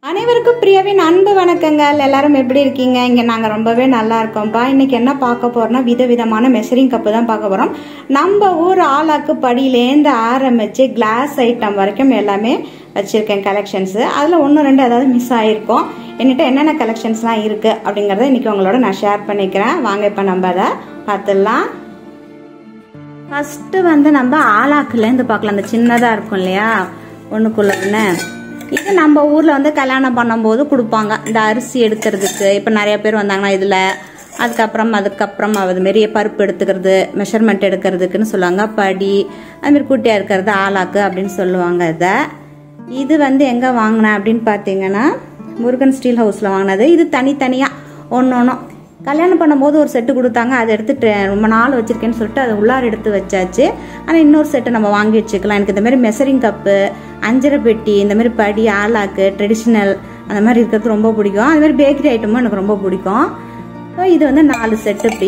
அனைவருக்கும் பிரியாவின் அன்பு வணக்கங்கள் எல்லாரும் எப்படி இருக்கீங்க இங்கே நாங்கள் ரொம்பவே நல்லா இருக்கோம்ப்பா இன்னைக்கு என்ன பார்க்க போறோம்னா விதவிதமான மெஷரிங் கப்பு தான் பார்க்க போகிறோம் நம்ம ஊர் ஆளாக்கு படியிலேருந்து ஆரம்பித்து கிளாஸ் ஐட்டம் வரைக்கும் எல்லாமே வச்சுருக்கேன் கலெக்ஷன்ஸு அதில் ஒன்று ரெண்டு ஏதாவது மிஸ் ஆகிருக்கும் என்கிட்ட என்னென்ன கலெக்ஷன்ஸ்லாம் இருக்குது அப்படிங்கிறத இன்றைக்கி உங்களோட நான் ஷேர் பண்ணிக்கிறேன் வாங்க இப்போ நம்ம அதை பார்த்துடலாம் ஃபஸ்ட்டு வந்து நம்ம ஆளாக்குலேருந்து பார்க்கலாம் அந்த சின்னதாக இருக்கும் இல்லையா ஒன்றுக்குள்ள ஒன்று இது நம்ம ஊரில் வந்து கல்யாணம் பண்ணும்போது கொடுப்பாங்க இந்த அரிசி எடுக்கிறதுக்கு இப்போ நிறைய பேர் வந்தாங்கன்னா இதில் அதுக்கப்புறம் அதுக்கப்புறம் அதுமாரி பருப்பு எடுத்துக்கிறது மெஷர்மெண்ட் எடுக்கிறதுக்குன்னு சொல்லுவாங்க படி அதுமாரி குட்டியாக இருக்கிறது ஆளாக்கு அப்படின்னு சொல்லுவாங்க இதை இது வந்து எங்கே வாங்கினேன் அப்படின்னு பார்த்தீங்கன்னா முருகன் ஸ்டீல் ஹவுஸில் வாங்கினது இது தனித்தனியாக ஒன்று ஒன்றும் கல்யாணம் பண்ணும்போது ஒரு செட்டு கொடுத்தாங்க அதை எடுத்துட்டு ரொம்ப நாள் வச்சிருக்கேன்னு சொல்லிட்டு அதை உள்ளார எடுத்து வச்சாச்சு ஆனால் இன்னொரு செட்டை நம்ம வாங்கி வச்சுக்கலாம் எனக்கு இந்த மாதிரி மெஷரிங் கப்பு அஞ்சரை பெட்டி இந்த மாதிரி படி ஆலாக்கு ட்ரெடிஷ்னல் அந்த மாதிரி இருக்கிறது ரொம்ப பிடிக்கும் அது மாதிரி பேக்கரி ஐட்டமும் எனக்கு ரொம்ப பிடிக்கும் ஸோ இது வந்து நாலு செட்டு இப்படி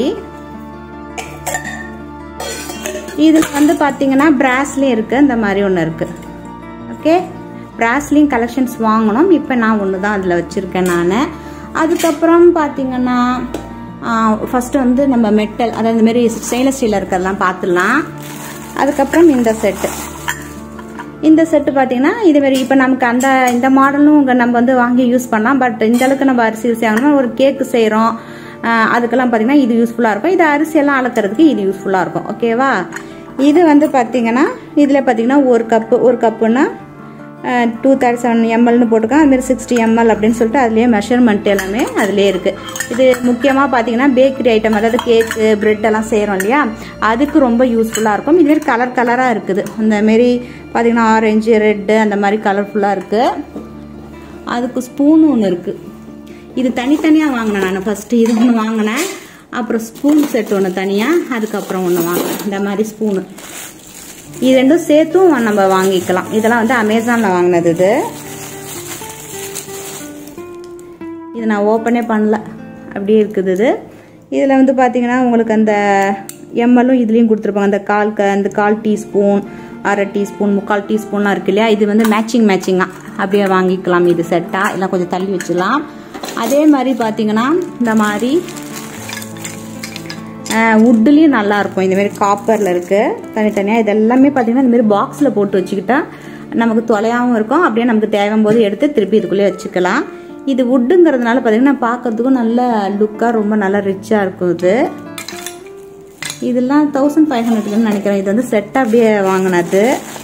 இதில் வந்து பார்த்தீங்கன்னா பிராஸ்லேயும் இருக்குது இந்த மாதிரி ஒன்று இருக்குது ஓகே பிராஸ்லிங் கலெக்ஷன்ஸ் வாங்கணும் இப்போ நான் ஒன்று தான் அதில் வச்சுருக்கேன் நான் அதுக்கப்புறம் பார்த்தீங்கன்னா ஃபஸ்ட்டு வந்து நம்ம மெட்டல் அதாவது இந்தமாரி ஸ்டெயின்லெஸ் ஸ்டீலில் இருக்கிறதெல்லாம் பார்த்துடலாம் அதுக்கப்புறம் இந்த செட்டு இந்த செட்டு பார்த்தீங்கன்னா இதுமாரி இப்போ நமக்கு அந்த இந்த மாடலும் உங்கள் நம்ம வந்து வாங்கி யூஸ் பண்ணலாம் பட் இந்த அளவுக்கு நம்ம அரிசி யூஸ் ஆகணும்னா ஒரு கேக்கு செய்கிறோம் அதுக்கெல்லாம் பார்த்தீங்கன்னா இது யூஸ்ஃபுல்லாக இருக்கும் இது அரிசியெல்லாம் அளக்கிறதுக்கு இது யூஸ்ஃபுல்லாக இருக்கும் ஓகேவா இது வந்து பார்த்தீங்கன்னா இதில் பார்த்தீங்கன்னா ஒரு கப்பு ஒரு கப்புன்னா டூ தேர்ட்டி செவன் எம்எல்னு போட்டிருக்கேன் அதுமாரி சிக்ஸ்டி எம்எல் அப்படின்னு சொல்லிட்டு அதுலேயே மெஷர்மெண்ட் எல்லாமே அதுலேயே இருக்குது இது முக்கியமாக பார்த்தீங்கன்னா பேக்கரி ஐட்டம் அதாவது கேக்கு பிரெட் எல்லாம் செய்கிறோம் இல்லையா அதுக்கு ரொம்ப யூஸ்ஃபுல்லாக இருக்கும் இதுமாரி கலர் கலராக இருக்குது அந்தமாரி பார்த்தீங்கன்னா ஆரஞ்சு ரெட்டு அந்த மாதிரி கலர்ஃபுல்லாக இருக்குது அதுக்கு ஸ்பூன் ஒன்று இருக்குது இது தனித்தனியாக வாங்கினேன் நான் ஃபஸ்ட்டு இது ஒன்று வாங்கினேன் அப்புறம் ஸ்பூன் செட் ஒன்று தனியாக அதுக்கப்புறம் ஒன்று வாங்கினேன் இந்த மாதிரி ஸ்பூனு இது ரெண்டும் சேர்த்தும் நம்ம வாங்கிக்கலாம் இதெல்லாம் வந்து அமேசானில் வாங்கினது இது இது நான் ஓப்பனே பண்ணல அப்படியே இருக்குது இது இதில் வந்து பார்த்தீங்கன்னா உங்களுக்கு அந்த எம்எல்லும் இதுலேயும் கொடுத்துருப்பாங்க அந்த கால் க அந்த கால் டீஸ்பூன் அரை டீஸ்பூன் முக்கால் டீஸ்பூன்லாம் இருக்கு இல்லையா இது வந்து மேட்சிங் மேட்சிங்காக அப்படியே வாங்கிக்கலாம் இது செட்டாக எல்லாம் கொஞ்சம் தள்ளி வச்சுக்கலாம் அதே மாதிரி பார்த்தீங்கன்னா இந்த மாதிரி உட்டுலேயும் நல்லாயிருக்கும் இந்தமாரி காப்பரில் இருக்குது தனித்தனியாக இது எல்லாமே பார்த்தீங்கன்னா இந்தமாரி பாக்ஸில் போட்டு வச்சுக்கிட்டா நமக்கு தொலையாகவும் இருக்கும் அப்படியே நமக்கு தேவையும் போது எடுத்து திருப்பி இதுக்குள்ளேயே வச்சுக்கலாம் இது உட்டுங்கிறதுனால பார்த்தீங்கன்னா பார்க்கறதுக்கும் நல்ல லுக்காக ரொம்ப நல்லா ரிச்சாக இருக்கும் இது இதெல்லாம் தௌசண்ட் ஃபைவ் ஹண்ட்ரட்னு நினைக்கிறேன் இது வந்து செட்டாக அப்படியே வாங்கினது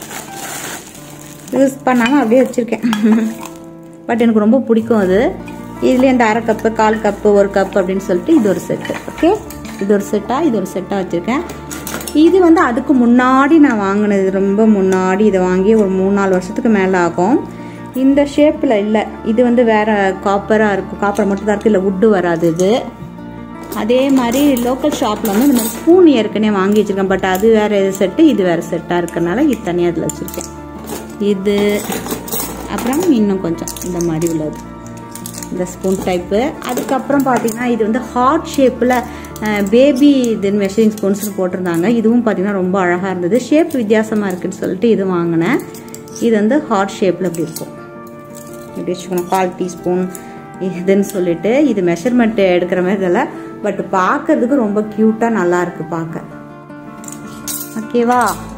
யூஸ் பண்ணாமல் அப்படியே வச்சுருக்கேன் பட் எனக்கு ரொம்ப பிடிக்கும் அது இதுலேயே இந்த அரை கப்பு கால் கப்பு ஒரு கப்பு அப்படின்னு சொல்லிட்டு இது ஒரு செட்டு ஓகே இது ஒரு செட்டாக இது ஒரு செட்டாக வச்சுருக்கேன் இது வந்து அதுக்கு முன்னாடி நான் வாங்கினது ரொம்ப முன்னாடி இதை வாங்கி ஒரு மூணு நாலு வருஷத்துக்கு மேலே ஆகும் இந்த ஷேப்பில் இல்லை இது வந்து வேறு காப்பராக இருக்கும் காப்பர் மட்டும் தான் இருக்குது இல்லை உட்டு வராது இது அதே மாதிரி லோக்கல் ஷாப்பில் வந்து இந்த மாதிரி ஸ்பூன் ஏற்கனவே வாங்கி வச்சுருக்கேன் பட் அது வேறு செட்டு இது வேறு செட்டாக இருக்கனால இது தனியாக அதில் வச்சுருக்கேன் இது அப்புறம் இன்னும் கொஞ்சம் இந்த மாதிரி உள்ளது இந்த ஸ்பூன் டைப்பு அதுக்கப்புறம் பார்த்தீங்கன்னா இது வந்து ஹார்ட் ஷேப்பில் பேபி இது மெஷரிங் ஸ்பூன்ஸ்னு போட்டிருந்தாங்க இதுவும் பார்த்தீங்கன்னா ரொம்ப அழகாக இருந்தது ஷேப் வித்தியாசமாக இருக்குன்னு சொல்லிட்டு இது வாங்கினேன் இது வந்து ஹார்ட் ஷேப்பில் அப்படி இருக்கும் எப்படி வச்சுக்கணும் கால் டீஸ்பூன் இதுன்னு சொல்லிட்டு இது மெஷர்மெண்ட் எடுக்கிற மாதிரி இதில் பட் பார்க்கறதுக்கு ரொம்ப க்யூட்டாக நல்லா இருக்கு பார்க்க ஓகேவா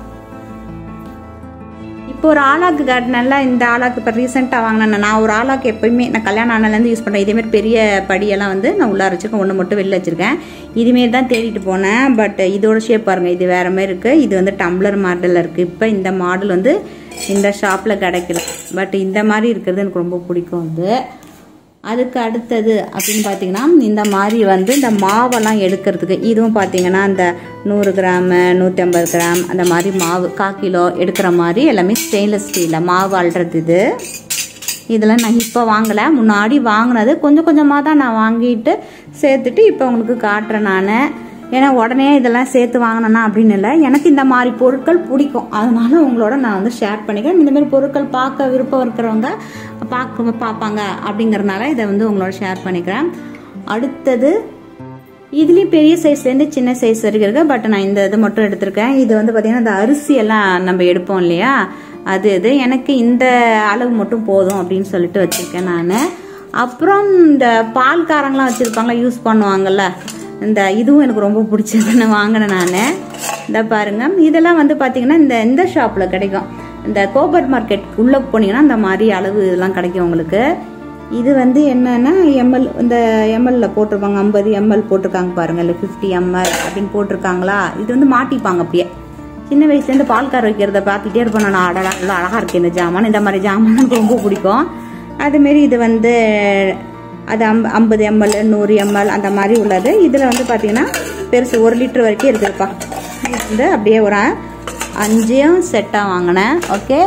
இப்போ ஒரு ஆளாக்கு கார்டனில் இந்த ஆளாக்கு இப்போ ரீசெண்டாக வாங்கினேன் நான் ஒரு ஆளாக்கு எப்போயுமே நான் கல்யாணம் ஆனாலேருந்து யூஸ் பண்ணுறேன் இதேமாரி பெரிய படியெல்லாம் வந்து நான் உள்ளார வச்சுருக்கேன் ஒன்று மட்டும் வெளில வச்சுருக்கேன் இதுமாரி தான் தேடிட்டு போனேன் பட் இதோட ஷேப் பாருங்கள் இது வேறு மாதிரி இருக்குது இது வந்து டம்ளர் மாடலில் இருக்குது இப்போ இந்த மாடல் வந்து இந்த ஷாப்பில் கிடைக்கல பட் இந்த மாதிரி இருக்கிறது எனக்கு ரொம்ப பிடிக்கும் அது அதுக்கு அடுத்தது அப்படின்னு பார்த்தீங்கன்னா இந்த மாதிரி வந்து இந்த மாவெல்லாம் எடுக்கிறதுக்கு இதுவும் பார்த்தீங்கன்னா இந்த நூறு கிராமு நூற்றி ஐம்பது கிராம் அந்த மாதிரி மாவு கா கிலோ எடுக்கிற மாதிரி எல்லாமே ஸ்டெயின்லெஸ் ஸ்டீலில் மாவு அள்ளுறது இது இதெல்லாம் நான் இப்போ வாங்கலை முன்னாடி வாங்கினது கொஞ்சம் கொஞ்சமாக தான் நான் வாங்கிட்டு சேர்த்துட்டு இப்போ உங்களுக்கு காட்டுறேன் நான் ஏன்னா உடனே இதெல்லாம் சேர்த்து வாங்கினேன்னா அப்படின்னு இல்லை எனக்கு இந்த மாதிரி பொருட்கள் பிடிக்கும் அதனால உங்களோட நான் வந்து ஷேர் பண்ணிக்கிறேன் இந்த மாதிரி பொருட்கள் பார்க்க விருப்பம் இருக்கிறவங்க பார்க்க பார்ப்பாங்க அப்படிங்கிறனால இதை வந்து உங்களோட ஷேர் பண்ணிக்கிறேன் அடுத்தது இதுலேயும் பெரிய சைஸ்லேருந்து சின்ன சைஸ் வரைக்கும் இருக்குது பட் நான் இந்த இது மட்டும் எடுத்திருக்கேன் இது வந்து பார்த்திங்கன்னா இந்த அரிசி எல்லாம் நம்ம எடுப்போம் இல்லையா அது இது எனக்கு இந்த அளவு மட்டும் போதும் அப்படின்னு சொல்லிட்டு வச்சுருக்கேன் நான் அப்புறம் இந்த பால்காரங்களாம் வச்சுருப்பாங்களா யூஸ் பண்ணுவாங்கல்ல இந்த இதுவும் எனக்கு ரொம்ப பிடிச்சதுன்னு வாங்கினேன் நான் இந்த பாருங்க இதெல்லாம் வந்து பார்த்தீங்கன்னா இந்த இந்த ஷாப்பில் கிடைக்கும் இந்த கோபர் மார்க்கெட் உள்ளே போனீங்கன்னா இந்த மாதிரி அளவு இதெல்லாம் கிடைக்கும் உங்களுக்கு இது வந்து என்னன்னா எம்எல் இந்த எம்எல்ல போட்டிருப்பாங்க ஐம்பது எம்எல் போட்டிருக்காங்க பாருங்க இல்லை ஃபிஃப்டி எம்எல் அப்படின்னு போட்டிருக்காங்களா இது வந்து மாட்டிப்பாங்க அப்படியே சின்ன வயசுலேருந்து பால் கார வைக்கிறத பார்த்துட்டே இருப்பேன் நான் அடடா நல்லா அழகாக இருக்கு இந்த ஜாமான் இந்த மாதிரி ஜாமான் எனக்கு ரொம்ப பிடிக்கும் அதுமாரி இது வந்து அது அம் ஐம்பது எம்எல் நூறு எம்எல் அந்த மாதிரி உள்ளது இதில் வந்து பார்த்தீங்கன்னா பெருசு ஒரு லிட்டர் வரைக்கும் இருக்குதுப்பா இது வந்து அப்படியே ஒரு அஞ்சையும் செட்டாக வாங்கினேன் ஓகே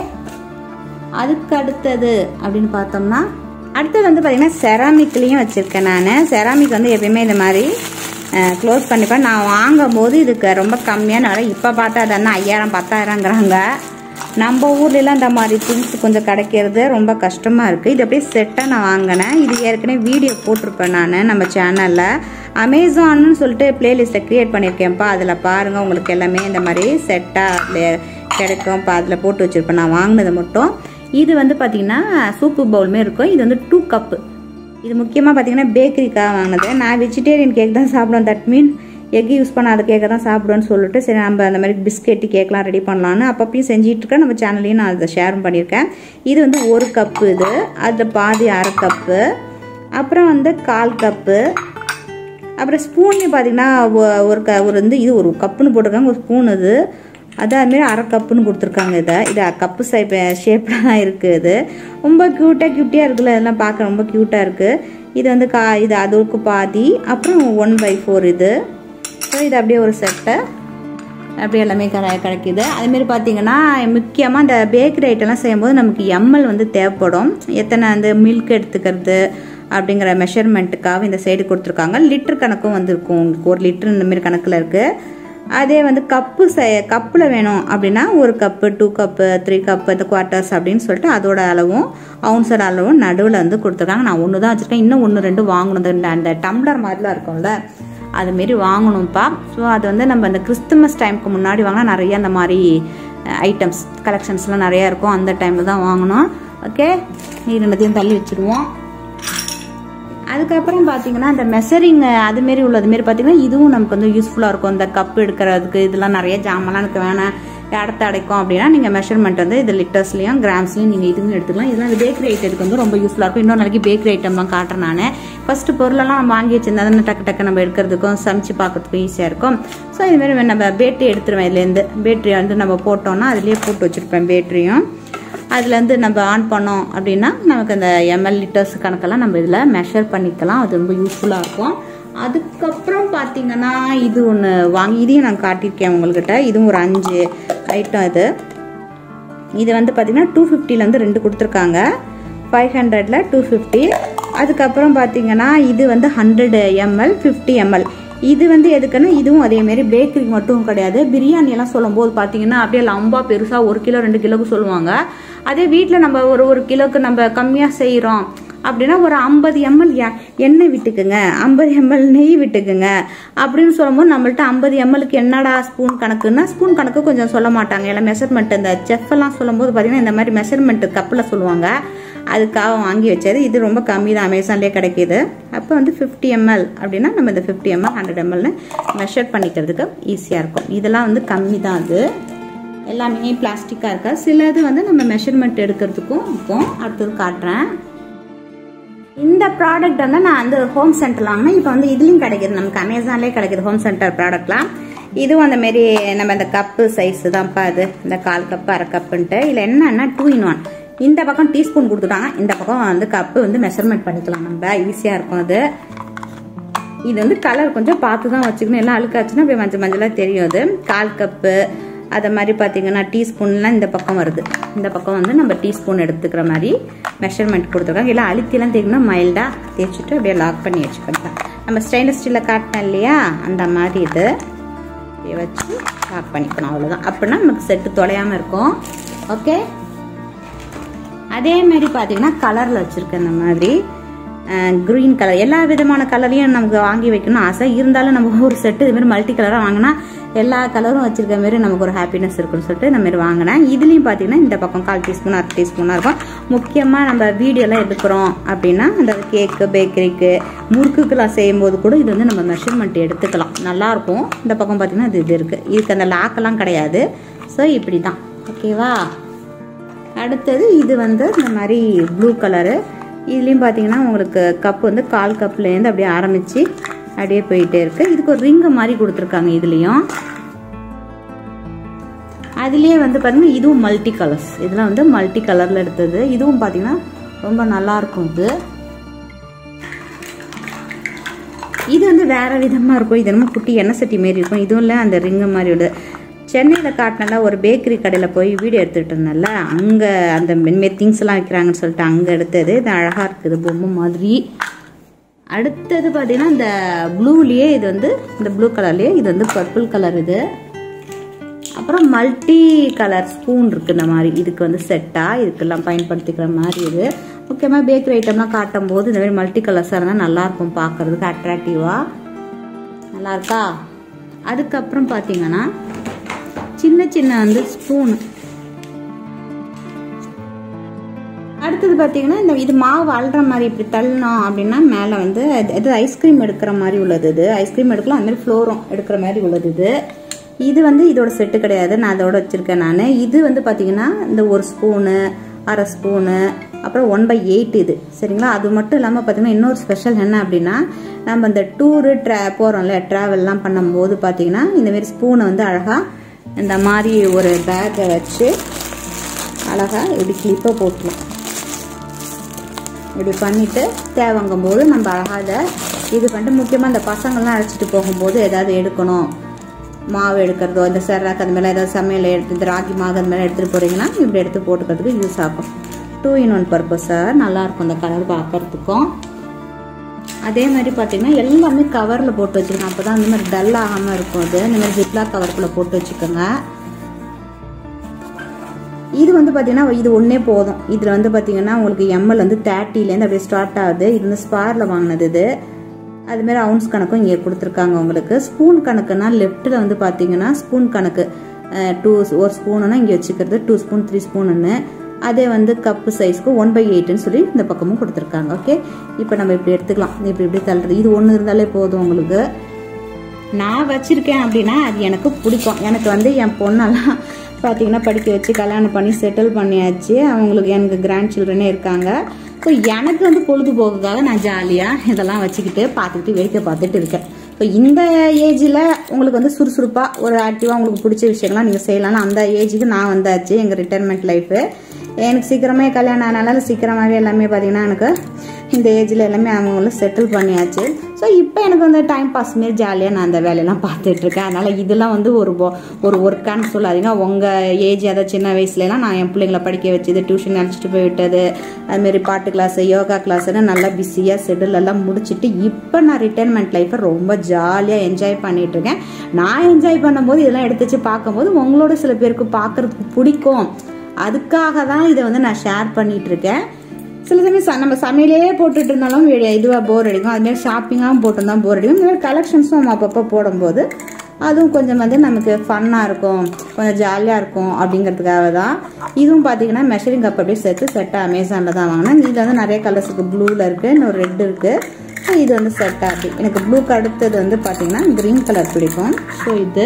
அதுக்கு அடுத்தது அப்படின்னு பார்த்தோம்னா அடுத்தது வந்து பார்த்தீங்கன்னா செராமிக்லேயும் வச்சுருக்கேன் நான் செராமிக் வந்து எப்பயுமே இந்த மாதிரி க்ளோஸ் பண்ணிப்பேன் நான் வாங்கும் போது இதுக்கு ரொம்ப கம்மியான விலை இப்போ பார்த்தா அது என்ன ஐயாயிரம் பத்தாயிரங்கிறாங்க நம்ம ஊர்லலாம் இந்த மாதிரி திங்ஸ் கொஞ்சம் கிடைக்கிறது ரொம்ப கஷ்டமாக இருக்குது இது அப்படியே செட்டாக நான் வாங்கினேன் இது ஏற்கனவே வீடியோ போட்டிருப்பேன் நான் நம்ம சேனலில் அமேசான்னு சொல்லிட்டு பிளேலிஸ்ட்டை க்ரியேட் பண்ணியிருக்கேன்ப்பா அதில் பாருங்கள் உங்களுக்கு எல்லாமே இந்த மாதிரி செட்டாக கிடைக்கும்ப்பா அதில் போட்டு வச்சுருப்பேன் நான் வாங்கினது மட்டும் இது வந்து பார்த்தீங்கன்னா சூப்பு பவுலுமே இருக்கும் இது வந்து டூ கப்பு இது முக்கியமாக பார்த்தீங்கன்னா பேக்கரிக்காக வாங்கினது நான் வெஜிடேரியன் கேக் தான் சாப்பிடுவேன் தட் மீன் எக் யூஸ் பண்ணாத கேக்கை தான் சாப்பிடுவேன்னு சொல்லிட்டு சரி நம்ம அந்த மாதிரி பிஸ்கெட்டு கேக்லாம் ரெடி பண்ணலான்னு அப்பப்பையும் செஞ்சிட்டு இருக்கேன் நம்ம சேனல்லையும் நான் அதை ஷேரும் பண்ணியிருக்கேன் இது வந்து ஒரு கப்பு இது அதில் பாதி அரை கப்பு அப்புறம் வந்து கால் கப்பு அப்புறம் ஸ்பூன்லேயும் பார்த்தீங்கன்னா ஒரு க ஒரு வந்து இது ஒரு கப்புன்னு போட்டிருக்காங்க ஒரு ஸ்பூன் இது அது அதுமாரி அரை கப்புன்னு கொடுத்துருக்காங்க இதை இது கப்பு சைப் ஷேப்பில் தான் இருக்குது இது ரொம்ப க்யூட்டாக க்யூட்டியாக இருக்குல்ல இதெல்லாம் பார்க்க ரொம்ப க்யூட்டாக இருக்குது இது வந்து கா இது அதுக்கு பாதி அப்புறம் ஒன் பை ஃபோர் இது ஸோ இது அப்படியே ஒரு செட்டை அப்படியே எல்லாமே க கிடைக்கிது அதுமாரி பார்த்தீங்கன்னா முக்கியமாக இந்த பேக்கரி ஐட்டம்லாம் செய்யும்போது நமக்கு எம்எல் வந்து தேவைப்படும் எத்தனை அந்த மில்க் எடுத்துக்கிறது அப்படிங்கிற மெஷர்மெண்ட்டுக்காக இந்த சைடு கொடுத்துருக்காங்க லிட்டர் கணக்கும் வந்துருக்கும் உங்களுக்கு ஒரு லிட்டர் இந்த மாதிரி கணக்கில் இருக்குது அதே வந்து கப்பு ச கப்பில் வேணும் அப்படின்னா ஒரு cup two cup three cup இந்த குவார்ட்டர்ஸ் அப்படின்னு சொல்லிட்டு அதோட அளவும் அவுன்சோட அளவும் நடுவில் வந்து கொடுத்துருக்காங்க நான் ஒன்று தான் வச்சுருக்கேன் இன்னும் ஒன்று ரெண்டு வாங்கணும் இந்த அந்த டம்ளர் மாதிரிலாம் இருக்கும்ல அதுமாரி வாங்கணும்ப்பா ஸோ அது வந்து நம்ம அந்த கிறிஸ்துமஸ் டைமுக்கு முன்னாடி வாங்கினா நிறைய அந்த மாதிரி ஐட்டம்ஸ் கலெக்ஷன்ஸ்லாம் நிறையா இருக்கும் அந்த டைமில் தான் வாங்கணும் ஓகே நீ ரெண்டுத்தையும் தள்ளி வச்சுருவோம் அதுக்கப்புறம் பார்த்தீங்கன்னா இந்த மெஷரிங் அதுமாரி உள்ளதுமாரி பார்த்தீங்கன்னா இதுவும் நமக்கு வந்து யூஸ்ஃபுல்லாக இருக்கும் இந்த கப் எடுக்கிறதுக்கு இதெல்லாம் நிறைய ஜாமெல்லாம் எனக்கு வேணாம் இடத்த அடைக்கும் அப்படின்னா நீங்கள் மெஷர்மெண்ட் வந்து இது லிட்டர்ஸ்லையும் கிராம்ஸ்லையும் நீங்கள் இதுவும் எடுத்துக்கலாம் இதெல்லாம் இந்த பேக்கரி ஐட்டத்துக்கு வந்து ரொம்ப யூஸ்ஃபுல்லாக இருக்கும் இன்னொரு நாளைக்கு பேக்கரி ஐட்டம்லாம் காட்டுறேன் நான் ஃபஸ்ட்டு பொருளெல்லாம் நம்ம வாங்கி வச்சிருந்தா தானே டக்கு டக்கு நம்ம எடுக்கிறதுக்கும் சமைச்சு பார்க்கறதுக்கும் ஈஸியாக இருக்கும் ஸோ இதுமாரி நம்ம பேட்டரி எடுத்துருவேன் இதுலேருந்து பேட்டரி வந்து நம்ம போட்டோம்னா அதுலேயே போட்டு வச்சுருப்பேன் பேட்டரியும் அதுலேருந்து நம்ம ஆன் பண்ணோம் அப்படின்னா நமக்கு அந்த எம்எல் லிட்டர்ஸ் கணக்கெல்லாம் நம்ம இதில் மெஷர் பண்ணிக்கலாம் அது ரொம்ப யூஸ்ஃபுல்லாக இருக்கும் அதுக்கப்புறம் பார்த்தீங்கன்னா இது ஒன்று வாங்கி இதையும் நான் காட்டியிருக்கேன் உங்கள்கிட்ட இதுவும் ஒரு அஞ்சு ஐட்டம் இது இது வந்து பார்த்தீங்கன்னா டூ ஃபிஃப்டிலேருந்து ரெண்டு கொடுத்துருக்காங்க ஃபைவ் ஹண்ட்ரடில் டூ ஃபிஃப்டி அதுக்கப்புறம் பார்த்தீங்கன்னா இது வந்து ஹண்ட்ரட் எம்எல் ஃபிஃப்டி எம்எல் இது வந்து எதுக்குன்னா இதுவும் அதேமாரி பேக்கரி மட்டும் கிடையாது பிரியாணி எல்லாம் சொல்லும்போது பார்த்தீங்கன்னா அப்படியே லம்பா பெருசாக ஒரு கிலோ ரெண்டு கிலோக்கு சொல்லுவாங்க அதே வீட்டில் நம்ம ஒரு ஒரு கிலோக்கு நம்ம கம்மியாக செய்கிறோம் அப்படின்னா ஒரு ஐம்பது எம்எல் எண்ணெய் விட்டுக்குங்க ஐம்பது எம்எல் நெய் விட்டுக்குங்க அப்படின்னு சொல்லும்போது நம்மள்ட்ட ஐம்பது எம்எல்க்கு என்னடா ஸ்பூன் கணக்குன்னா ஸ்பூன் கணக்கு கொஞ்சம் சொல்ல மாட்டாங்க எல்லாம் மெஷர்மெண்ட் இந்த செஃப் எல்லாம் சொல்லும்போது பார்த்தீங்கன்னா இந்த மாதிரி மெஷர்மெண்ட் கப்பில் சொல்லுவாங்க அதுக்காக வாங்கி வச்சது இது ரொம்ப கம்மி தான் அமேசான்லேயே கிடைக்கிது அப்போ வந்து ஃபிஃப்டி எம்எல் அப்படின்னா நம்ம இந்த ஃபிஃப்டி எம்எல் ஹண்ட்ரட் எம்எல்னு மெஷர் பண்ணிக்கிறதுக்கு ஈஸியாக இருக்கும் இதெல்லாம் வந்து கம்மி தான் அது எல்லாமே பிளாஸ்டிக்காக இருக்கா சிலது வந்து நம்ம மெஷர்மெண்ட் எடுக்கிறதுக்கும் இருக்கும் அடுத்தது காட்டுறேன் இந்த ப்ராடக்ட் வந்து நான் வந்து ஹோம் சென்டர்ல வாங்கினேன் இப்போ வந்து இதுலயும் கிடைக்குது நமக்கு அமேசான்லேயே கிடைக்குது ஹோம் சென்டர் ப்ராடக்ட்லாம் இதுவும் அந்த மாரி நம்ம இந்த கப்பு சைஸ் தான்ப்பா இது இந்த கால் கப்பு அரை கப்புன்ட்டு இல்லை என்னன்னா டூ இன் ஒன் இந்த பக்கம் டீஸ்பூன் கொடுத்துட்டாங்க இந்த பக்கம் வந்து கப்பு வந்து மெஷர்மெண்ட் பண்ணிக்கலாம் நம்ம ஈஸியாக இருக்கும் அது இது வந்து கலர் கொஞ்சம் பார்த்து தான் வச்சுக்கணும் எல்லாம் அழுக்காச்சுன்னா அப்படியே மஞ்சள் மஞ்சளாக தெரியும் அது கால் கப்பு அதை மாதிரி பார்த்தீங்கன்னா டீஸ்பூன்லாம் இந்த பக்கம் வருது இந்த பக்கம் வந்து நம்ம டீஸ்பூன் எடுத்துக்கிற மாதிரி மெஷர்மெண்ட் கொடுத்துருக்காங்க எல்லாம் அழுத்திலாம் தேய்க்கணும் மைல்டாக தேய்ச்சிட்டு அப்படியே லாக் பண்ணி வச்சுக்கலாம் நம்ம ஸ்டெயின்லெஸ் ஸ்டீலில் காட்டினேன் இல்லையா அந்த மாதிரி இது அப்படியே வச்சு லாக் பண்ணிக்கணும் அவ்வளோதான் அப்படின்னா நமக்கு செட்டு தொலையாமல் இருக்கும் ஓகே அதே மாதிரி பார்த்தீங்கன்னா கலரில் வச்சுருக்கேன் இந்த மாதிரி க்ரீன் கலர் எல்லா விதமான கலரையும் நமக்கு வாங்கி வைக்கணும் ஆசை இருந்தாலும் நம்ம ஒரு செட்டு இதுமாரி மல்டி கலராக வாங்கினா எல்லா கலரும் வச்சிருக்க மாதிரி நமக்கு ஒரு ஹாப்பினஸ் இருக்குன்னு சொல்லிட்டு இந்த மாதிரி வாங்கினேன் இதுலேயும் பார்த்தீங்கன்னா இந்த பக்கம் கால் டீஸ்பூன் அரை டீஸ்பூனாக இருக்கும் முக்கியமாக நம்ம வீடியோலாம் எடுக்கிறோம் அப்படின்னா அந்த கேக்கு பேக்கரிக்கு முறுக்குக்கெல்லாம் செய்யும்போது கூட இது வந்து நம்ம மெஷர்மெண்ட் எடுத்துக்கலாம் நல்லாயிருக்கும் இந்த பக்கம் பார்த்தீங்கன்னா இது இது இருக்குது இதுக்கு அந்த லாக்கெல்லாம் கிடையாது ஸோ இப்படி தான் ஓகேவா அடுத்தது இது வந்து இந்த மாதிரி ப்ளூ கலரு இதுலேயும் பார்த்தீங்கன்னா உங்களுக்கு கப் வந்து கால் கப்லேருந்து அப்படியே ஆரம்பித்து அப்படியே போயிட்டே இருக்கு இதுக்கு ஒரு ரிங்கு மாதிரி கொடுத்துருக்காங்க இதுலேயும் அதுலேயே வந்து பார்த்தீங்கன்னா இதுவும் மல்டி கலர்ஸ் இதெல்லாம் வந்து மல்டி கலரில் எடுத்தது இதுவும் பார்த்தீங்கன்னா ரொம்ப நல்லா இருக்கும் இது இது வந்து வேற விதமாக இருக்கும் இது என்னமோ குட்டி எண்ணெய் சட்டி மாரி இருக்கும் இதுவும் இல்லை அந்த ரிங்கு மாதிரி விடு சென்னையில் காட்டினால ஒரு பேக்கரி கடையில் போய் வீடியோ எடுத்துகிட்டு இருந்தேன்ல அங்கே அந்த மென்மே திங்ஸ்லாம் வைக்கிறாங்கன்னு சொல்லிட்டு அங்கே எடுத்தது இது அழகாக இருக்குது பொம்மை மாதிரி அடுத்தது பார்த்தீங்கன்னா இந்த ப்ளூலேயே இது வந்து இந்த ப்ளூ கலர்லேயே இது வந்து பர்பிள் கலர் இது அப்புறம் மல்டி கலர் ஸ்பூன் இருக்குது இந்த மாதிரி இதுக்கு வந்து செட்டாக இதுக்கெல்லாம் பயன்படுத்திக்கிற மாதிரி இது முக்கியமாக பேக்கரி ஐட்டம்லாம் காட்டும் போது இந்த மாதிரி மல்டி கலர்ஸாக இருந்தால் நல்லாயிருக்கும் பார்க்குறதுக்கு அட்ராக்டிவாக நல்லா இருக்கா அதுக்கப்புறம் பார்த்தீங்கன்னா சின்ன சின்ன வந்து ஸ்பூன் அடுத்தது பார்த்தீங்கன்னா இந்த இது மாவு அள்ளுற மாதிரி இப்படி தள்ளணும் அப்படின்னா மேலே வந்து இது ஐஸ்கிரீம் எடுக்கிற மாதிரி உள்ளது இது ஐஸ்கிரீம் எடுக்கலாம் அந்த மாதிரி ஃப்ளோரும் எடுக்கிற மாதிரி உள்ளது இது இது வந்து இதோட செட்டு கிடையாது நான் அதோட வச்சுருக்கேன் நான் இது வந்து பார்த்தீங்கன்னா இந்த ஒரு ஸ்பூனு அரை ஸ்பூனு அப்புறம் ஒன் பை எயிட் இது சரிங்களா அது மட்டும் இல்லாமல் பார்த்தீங்கன்னா இன்னொரு ஸ்பெஷல் என்ன அப்படின்னா நம்ம இந்த டூரு ட்ரா போகிறோம்ல ட்ராவல்லாம் பண்ணும்போது பார்த்தீங்கன்னா இந்தமாரி ஸ்பூனை வந்து அழகாக இந்த மாதிரி ஒரு பேக்கை வச்சு அழகாக இப்படி கிளிப்பை போட்டுலாம் இப்படி பண்ணிவிட்டு தேவைங்கும் போது நம்ம அழகாக அதை இது பண்ணிட்டு முக்கியமாக இந்த பசங்கள்லாம் அழைச்சிட்டு போகும்போது ஏதாவது எடுக்கணும் மாவு எடுக்கிறதோ இந்த செர்ராக்கு அந்த மாதிரிலாம் ஏதாவது சமையல் எடுத்து இந்த ராகி மாவு அந்த மாதிரி எடுத்துகிட்டு போகிறீங்கன்னா இப்படி எடுத்து போட்டுக்கிறதுக்கு யூஸ் ஆகும் டூ இன் ஒன் பர்பஸாக நல்லாயிருக்கும் இந்த கலர் பார்க்கறதுக்கும் அதே மாதிரி பார்த்தீங்கன்னா எல்லாமே கவரில் போட்டு வச்சுருக்கேன் அப்போ தான் இந்த மாதிரி டல் ஆகாமல் இருக்கும் அது இந்த மாதிரி ஜிப்லாக் கவருக்குள்ளே போட்டு வச்சுக்கோங்க இது வந்து பார்த்தீங்கன்னா இது ஒன்றே போதும் இதில் வந்து பார்த்தீங்கன்னா உங்களுக்கு எம்எல் வந்து தேர்ட்டிலேருந்து அப்படியே ஸ்டார்ட் ஆகுது இது வந்து ஸ்பாரில் வாங்கினது இது அதுமாரி அவுன்ஸ் கணக்கும் இங்கே கொடுத்துருக்காங்க உங்களுக்கு ஸ்பூன் கணக்குனா லெஃப்ட்டில் வந்து பார்த்தீங்கன்னா ஸ்பூன் கணக்கு டூ ஒரு ஸ்பூனுன்னா இங்கே வச்சுக்கிறது டூ ஸ்பூன் த்ரீ ஸ்பூனுன்னு அதே வந்து கப்பு சைஸ்க்கு ஒன் பை எயிட்னு சொல்லி இந்த பக்கமும் கொடுத்துருக்காங்க ஓகே இப்போ நம்ம இப்படி எடுத்துக்கலாம் இப்படி இப்படி தள்ளுறது இது ஒன்று இருந்தாலே போதும் உங்களுக்கு நான் வச்சுருக்கேன் அப்படின்னா அது எனக்கு பிடிக்கும் எனக்கு வந்து என் பொண்ணெல்லாம் பார்த்தீங்கன்னா படிக்க வச்சு கல்யாணம் பண்ணி செட்டில் பண்ணியாச்சு அவங்களுக்கு எனக்கு கிராண்ட் சில்ட்ரனே இருக்காங்க ஸோ எனக்கு வந்து பொழுதுபோக்குக்காக நான் ஜாலியாக இதெல்லாம் வச்சுக்கிட்டு பார்த்துக்கிட்டு வேடிக்கை பார்த்துட்டு இருக்கேன் ஸோ இந்த ஏஜில் உங்களுக்கு வந்து சுறுசுறுப்பாக ஒரு ஆக்டிவாக உங்களுக்கு பிடிச்ச விஷயங்கள்லாம் நீங்கள் செய்யலாம்னு அந்த ஏஜுக்கு நான் வந்தாச்சு எங்கள் ரிட்டைர்மெண்ட் லைஃபு எனக்கு சீக்கிரமே கல்யாணம் ஆனால சீக்கிரமாகவே எல்லாமே பார்த்தீங்கன்னா எனக்கு இந்த ஏஜில் எல்லாமே அவங்களும் செட்டில் பண்ணியாச்சு ஸோ இப்போ எனக்கு வந்து டைம் பாஸ் மாரி ஜாலியாக நான் அந்த வேலையெல்லாம் பார்த்துட்ருக்கேன் அதனால் இதெல்லாம் வந்து ஒரு ஒரு ஒர்க்கான்னு சொல்லாதீங்க உங்கள் ஏஜ் அதாவது சின்ன வயசுலலாம் நான் என் பிள்ளைங்களை படிக்க வச்சது டியூஷன் அழைச்சிட்டு போய் விட்டது அதுமாரி பாட்டு கிளாஸு யோகா கிளாஸ்னு நல்லா பிஸியாக ஷெடியூல் எல்லாம் முடிச்சுட்டு இப்போ நான் ரிட்டைர்மெண்ட் லைஃப்பை ரொம்ப ஜாலியாக என்ஜாய் பண்ணிகிட்ருக்கேன் நான் என்ஜாய் பண்ணும்போது இதெல்லாம் எடுத்து வச்சு பார்க்கும்போது உங்களோட சில பேருக்கு பார்க்குறதுக்கு பிடிக்கும் அதுக்காக தான் இதை வந்து நான் ஷேர் பண்ணிட்டு இருக்கேன் சில சமயம் நம்ம சமையலே போட்டுட்டு இருந்தாலும் இதுவாக போர் அடிக்கும் அதுமாரி ஷாப்பிங்காகவும் போட்டிருந்தா போர் அடிக்கும் இந்த மாதிரி கலெக்ஷன்ஸும் நம்ம அப்பப்போ போடும்போது அதுவும் கொஞ்சம் வந்து நமக்கு ஃபன்னாக இருக்கும் கொஞ்சம் ஜாலியாக இருக்கும் அப்படிங்கிறதுக்காக தான் இதுவும் பார்த்தீங்கன்னா மெஷரிங் கப் அப்படியே சேர்த்து செட்டாக அமேசானில் தான் வாங்கினேன் இதில் வந்து நிறைய கலர்ஸ் இருக்குது ப்ளூவில் இருக்குது இன்னொரு ரெட் இருக்குது இது வந்து செட்டாக அப்படி எனக்கு ப்ளூக்கு அடுத்தது வந்து பார்த்தீங்கன்னா க்ரீன் கலர் பிடிக்கும் ஸோ இது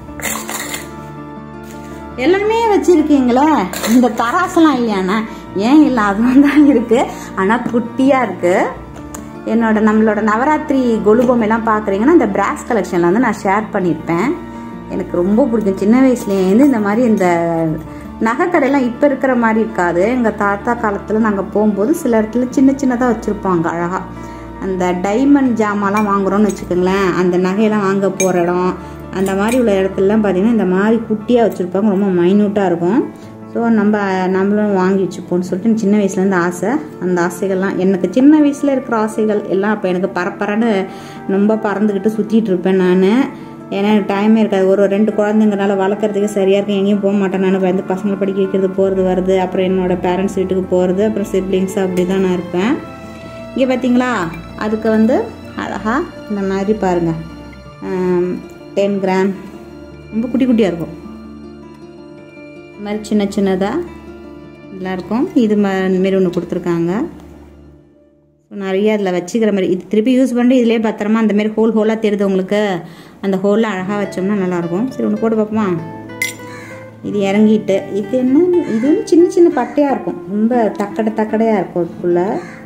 எல்லாமே வச்சிருக்கீங்களே இந்த தராசெல்லாம் இல்லையாண்ணா ஏன் இல்லை அதுவும் தான் இருக்கு ஆனால் குட்டியாக இருக்கு என்னோட நம்மளோட நவராத்திரி கொலு பொம்மைலாம் பார்க்குறீங்கன்னா இந்த பிராஸ் கலெக்ஷனில் வந்து நான் ஷேர் பண்ணியிருப்பேன் எனக்கு ரொம்ப பிடிக்கும் சின்ன வயசுலேருந்து இந்த மாதிரி இந்த நகைக்கடையெல்லாம் இப்போ இருக்கிற மாதிரி இருக்காது எங்கள் தாத்தா காலத்தில் நாங்கள் போகும்போது சில இடத்துல சின்ன சின்னதாக வச்சுருப்பாங்க அழகாக அந்த டைமண்ட் ஜாமான்லாம் வாங்குறோம்னு வச்சுக்கோங்களேன் அந்த நகையெல்லாம் வாங்க போகிற இடம் அந்த மாதிரி உள்ள இடத்துலலாம் பார்த்திங்கன்னா இந்த மாதிரி குட்டியாக வச்சுருப்பாங்க ரொம்ப மைன்யூட்டாக இருக்கும் ஸோ நம்ம நம்மளும் வாங்கி வச்சுப்போம்னு சொல்லிட்டு சின்ன வயசுலேருந்து ஆசை அந்த ஆசைகள்லாம் எனக்கு சின்ன வயசில் இருக்கிற ஆசைகள் எல்லாம் அப்போ எனக்கு பரப்பரன்னு ரொம்ப பறந்துக்கிட்டு சுற்றிட்டு இருப்பேன் நான் ஏன்னா எனக்கு டைமே இருக்காது ஒரு ரெண்டு குழந்தைங்கனால வளர்க்குறதுக்கு சரியாக இருக்கும் எங்கேயும் போக மாட்டேன் நான் வந்து பசங்களை படிக்க வைக்கிறது போகிறது வருது அப்புறம் என்னோட பேரண்ட்ஸ் வீட்டுக்கு போகிறது அப்புறம் சிப்ளிங்ஸ் அப்படி தான் நான் இருப்பேன் இங்கே பார்த்தீங்களா அதுக்கு வந்து அழகாக இந்த மாதிரி பாருங்கள் டென் கிராம் ரொம்ப குட்டி குட்டியாக இருக்கும் இந்த மாதிரி சின்ன சின்னதாக நல்லாயிருக்கும் இது மா மாரி ஒன்று கொடுத்துருக்காங்க ஸோ நிறைய அதில் வச்சுக்கிற மாதிரி இது திருப்பி யூஸ் பண்ணி இதிலே பத்திரமா அந்த மாதிரி ஹோல் ஹோலாக தெரியுது உங்களுக்கு அந்த ஹோலில் அழகாக வச்சோம்னா நல்லாயிருக்கும் சரி ஒன்று போட்டு பார்ப்போமா இது இறங்கிட்டு இது என்ன இது வந்து சின்ன சின்ன பட்டையாக இருக்கும் ரொம்ப தக்கடை தக்கடையாக இருக்கும் அதுக்குள்ளே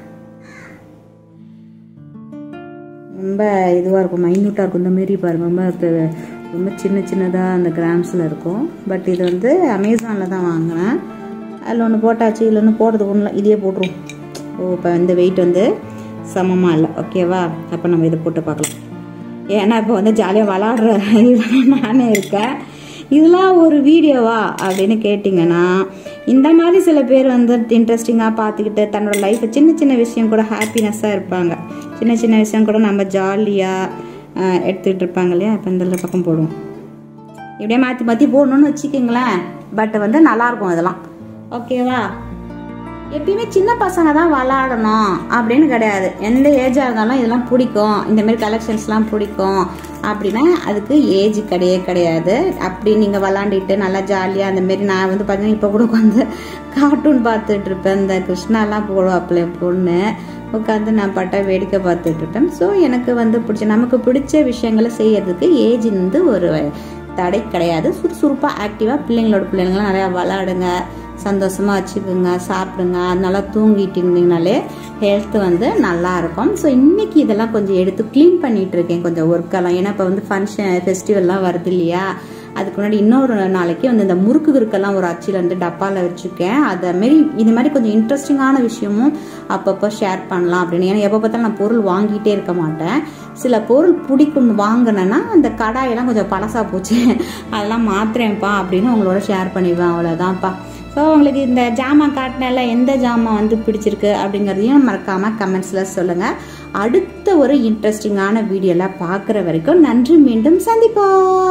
ரொம்ப இதுவாக இருக்கும் மைன்யூட்டாக இருக்கும் இந்த மாரி பாருங்க ரொம்ப பெ- ரொம்ப சின்ன சின்னதாக அந்த கிராம்ஸில் இருக்கும் பட் இது வந்து அமேசானில் தான் வாங்கினேன் அதில் ஒன்று போட்டாச்சு இதில் ஒன்று போடுறதுக்கு ஒன்றும் இல்லை இதையே போட்டுருவோம் ஓ இப்போ இந்த வெயிட் வந்து சமமாக இல்லை ஓகேவா அப்போ நம்ம இதை போட்டு பார்க்கலாம் ஏன்னா இப்போ வந்து ஜாலியாக விளாடுற இதுதான் நானே இருக்கேன் இதெல்லாம் ஒரு வீடியோவா அப்படின்னு கேட்டிங்கன்னா இந்த மாதிரி சில பேர் வந்து இன்ட்ரெஸ்டிங்காக பார்த்துக்கிட்டு தன்னோட லைஃப்பை சின்ன சின்ன விஷயம் கூட ஹாப்பினஸ்ஸாக இருப்பாங்க சின்ன சின்ன விஷயம் கூட நம்ம ஜாலியாக எடுத்துக்கிட்டு இருப்பாங்க இல்லையா இப்போ இந்த பக்கம் போடுவோம் இப்படியே மாற்றி மாற்றி போடணும்னு வச்சுக்கோங்களேன் பட் வந்து நல்லாயிருக்கும் இதெல்லாம் ஓகேவா எப்பயுமே சின்ன பசங்க தான் விளாடணும் அப்படின்னு கிடையாது எந்த ஏஜாக இருந்தாலும் இதெல்லாம் பிடிக்கும் இந்த மாதிரி கலெக்ஷன்ஸ்லாம் பிடிக்கும் அப்படின்னா அதுக்கு ஏஜ் கிடையவே கிடையாது அப்படி நீங்கள் விளாண்டிட்டு நல்லா ஜாலியாக அந்த மாரி நான் வந்து பார்த்தீங்கன்னா இப்போ கூட உட்காந்து கார்ட்டூன் பார்த்துட்டு இருப்பேன் இந்த கிருஷ்ணாலாம் போடுவாப்பில் என் பொண்ணு உட்காந்து நான் பட்டா வேடிக்கை பார்த்துட்டு இருப்பேன் ஸோ எனக்கு வந்து பிடிச்ச நமக்கு பிடிச்ச விஷயங்களை செய்யறதுக்கு ஏஜ் வந்து ஒரு தடை கிடையாது சுறுசுறுப்பாக ஆக்டிவாக பிள்ளைங்களோட பிள்ளைங்களாம் நிறையா விளாடுங்க சந்தோஷமாக வச்சுக்கோங்க சாப்பிடுங்க நல்லா தூங்கிட்டு இருந்தீங்கனாலே ஹெல்த் வந்து நல்லா இருக்கும் ஸோ இன்னைக்கு இதெல்லாம் கொஞ்சம் எடுத்து க்ளீன் பண்ணிட்டு இருக்கேன் கொஞ்சம் ஒர்க்கெல்லாம் ஏன்னா இப்போ வந்து ஃபங்க்ஷன் ஃபெஸ்டிவல்லாம் வருது இல்லையா அதுக்கு முன்னாடி இன்னொரு நாளைக்கு வந்து இந்த முறுக்கு கிறுக்கெல்லாம் ஒரு அச்சில் வந்து டப்பாவில் வச்சுருக்கேன் அதை மாரி இது மாதிரி கொஞ்சம் இன்ட்ரெஸ்டிங்கான விஷயமும் அப்பப்போ ஷேர் பண்ணலாம் அப்படின்னு ஏன்னா எப்போ பார்த்தாலும் நான் பொருள் வாங்கிட்டே இருக்க மாட்டேன் சில பொருள் பிடிக்கும் வாங்கினேன்னா அந்த கடாயெல்லாம் கொஞ்சம் பழசா போச்சு அதெல்லாம் மாத்துறேன்ப்பா அப்படின்னு உங்களோட ஷேர் பண்ணிடுவேன் அவ்வளோதான்ப்பா ஸோ உங்களுக்கு இந்த ஜாமான் காட்டினால எந்த ஜாமான் வந்து பிடிச்சிருக்கு அப்படிங்கிறதையும் மறக்காமல் கமெண்ட்ஸில் சொல்லுங்கள் அடுத்த ஒரு இன்ட்ரெஸ்டிங்கான வீடியோவில் பார்க்குற வரைக்கும் நன்றி மீண்டும் சந்திப்போம்